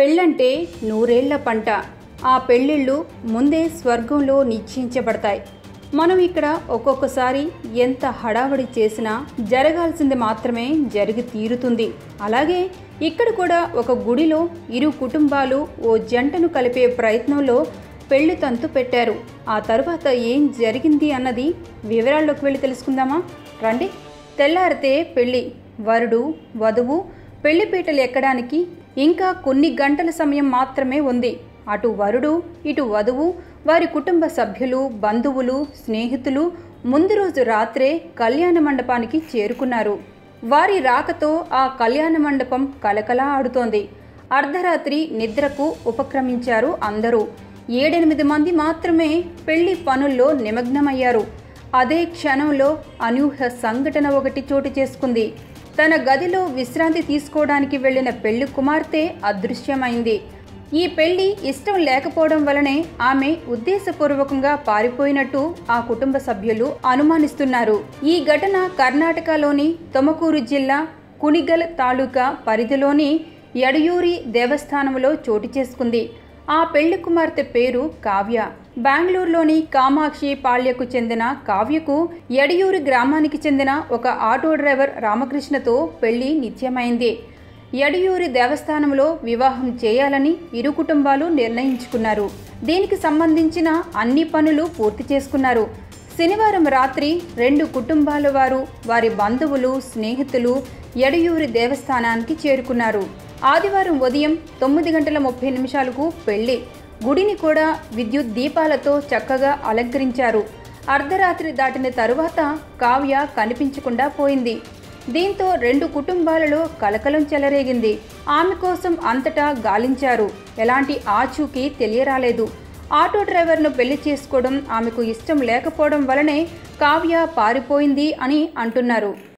పెళ్ళంటే నూరేళ్ల పంట ఆ పెళ్ళిళ్ళు ముందే స్వర్గంలో నిశ్చయించబడతాయి మనం ఇక్కడ ఒక్కొక్కసారి ఎంత హడావడి చేసినా జరగాల్సింది మాత్రమే జరిగి తీరుతుంది అలాగే ఇక్కడ కూడా ఒక గుడిలో ఇరు కుటుంబాలు ఓ జంటను కలిపే ప్రయత్నంలో పెళ్లి తంతు పెట్టారు ఆ తరువాత ఏం జరిగింది అన్నది వివరాల్లోకి వెళ్ళి తెలుసుకుందామా రండి తెల్లారితే పెళ్లి వరుడు వధువు పెళ్లిపీటలు ఎక్కడానికి ఇంకా కొన్ని గంటల సమయం మాత్రమే ఉంది అటు వరుడు ఇటు వధువు వారి కుటుంబ సభ్యులు బంధువులు స్నేహితులు ముందు రోజు రాత్రే కళ్యాణ మండపానికి చేరుకున్నారు వారి రాకతో ఆ కళ్యాణ మండపం కలకలా ఆడుతోంది అర్ధరాత్రి నిద్రకు ఉపక్రమించారు అందరూ ఏడెనిమిది మంది మాత్రమే పెళ్లి పనుల్లో నిమగ్నమయ్యారు అదే క్షణంలో అనూహ్య సంఘటన ఒకటి చోటు చేసుకుంది తన గదిలో విశ్రాంతి తీసుకోవడానికి వెళ్లిన పెళ్లి కుమార్తె అదృశ్యమైంది ఈ పెళ్లి ఇష్టం లేకపోవడం వలనే ఆమె ఉద్దేశపూర్వకంగా పారిపోయినట్టు ఆ కుటుంబ సభ్యులు అనుమానిస్తున్నారు ఈ ఘటన కర్ణాటకలోని తుమకూరు జిల్లా కునిగల్ తాలూకా పరిధిలోని ఎడయూరి దేవస్థానంలో చోటు చేసుకుంది ఆ పెళ్లి కుమార్తె పేరు కావ్య బెంగళూరులోని కామాక్షి పాళ్యకు చెందిన కావ్యకు ఎడయూరి గ్రామానికి చెందిన ఒక ఆటో డ్రైవర్ రామకృష్ణతో పెళ్లి నిత్యమైంది ఎడయూరి దేవస్థానంలో వివాహం చేయాలని ఇరు కుటుంబాలు నిర్ణయించుకున్నారు దీనికి సంబంధించిన అన్ని పనులు పూర్తి చేసుకున్నారు శనివారం రాత్రి రెండు కుటుంబాల వారు వారి బంధువులు స్నేహితులు ఎడయూరి దేవస్థానానికి చేరుకున్నారు ఆదివారం ఉదయం తొమ్మిది గంటల ముప్పై నిమిషాలకు పెళ్లి గుడిని కూడా విద్యుత్ దీపాలతో చక్కగా అలంకరించారు అర్ధరాత్రి దాటిన తరువాత కావ్య కనిపించకుండా పోయింది దీంతో రెండు కుటుంబాలలో కలకలం చెలరేగింది ఆమె కోసం అంతటా గాలించారు ఎలాంటి ఆచూకీ తెలియరాలేదు ఆటో డ్రైవర్ను పెళ్లి చేసుకోవడం ఆమెకు ఇష్టం లేకపోవడం వలనే కావ్య పారిపోయింది అని అంటున్నారు